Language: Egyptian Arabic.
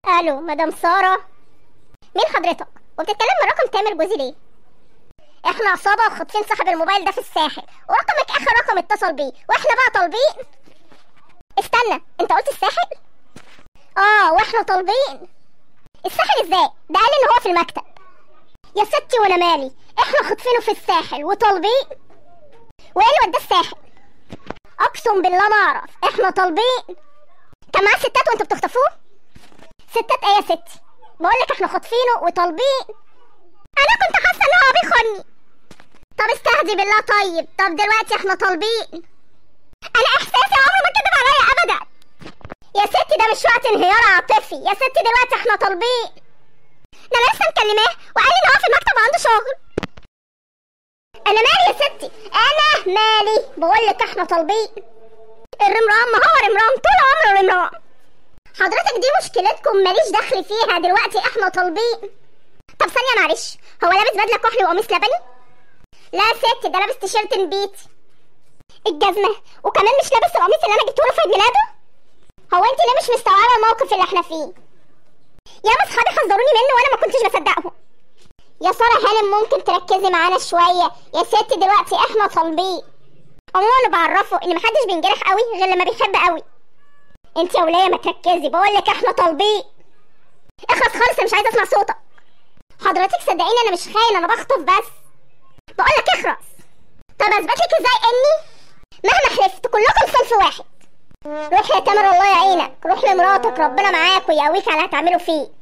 الو مدام ساره مين حضرتك وبتتكلم من رقم تامر جوزي ليه احنا عصابه وخاطفين صاحب الموبايل ده في الساحل ورقمك اخر رقم اتصل بيه واحنا بقى طالبين استنى انت قلت الساحل اه واحنا طالبين الساحل ازاي ده قال ان هو في المكتب يا ستي وانا مالي احنا خاطفينه في الساحل وطالبين وايه اللي وداه الساحل اقسم بالله ما اعرف احنا طالبين كان معاه ستات وانتوا بتخطفوه ستات ايه يا ستي بقول لك احنا خاطفينه وطالبين انا كنت حاسه ان هو بيخوني طب استهدي بالله طيب طب دلوقتي احنا طالبين انا احساسي عمره ما كدب عليا ابدا يا ستي ده مش وقت انهيار عاطفي يا ستي دلوقتي احنا طالبين ده انا لسه مكلماه وقال لي ان هو في المكتب عنده شغل انا مالي يا ستي انا مالي بقول لك احنا طالبين الرمرام ما هو رمرام طول عمره رمرام حضرتك دي مشكلتكم ماليش دخل فيها دلوقتي احنا طالبين طب ثانيه معلش هو لابس بدله كحلي وقميص لبني لا يا ستي ده لابس تيشيرت نبيتي الجزمه وكمان مش لابس القميص اللي انا جبته له في عيد ميلاده هو انت ليه مش مستوعبه الموقف اللي احنا فيه يا اصحابي حذروني منه وانا ما كنتش بصدقهم يا ساره هانم ممكن تركزي معانا شويه يا ستي دلوقتي احنا طالبين عموما اللي بعرفه ان محدش بينجرح قوي غير لما بيحب قوي انت يا وليه ما تركزي بقول لك احنا طالبين اخلص خالص انا مش عايزه اسمع صوتك حضرتك صدقيني انا مش خاين انا بخطف بس بقول لك اخرس طب اثبت لك ازاي اني مهما حلفت كلكم صنف واحد روح يا تامر الله يعينك روح لمراتك ربنا معاك ويقويك على اللي هتعمله فيه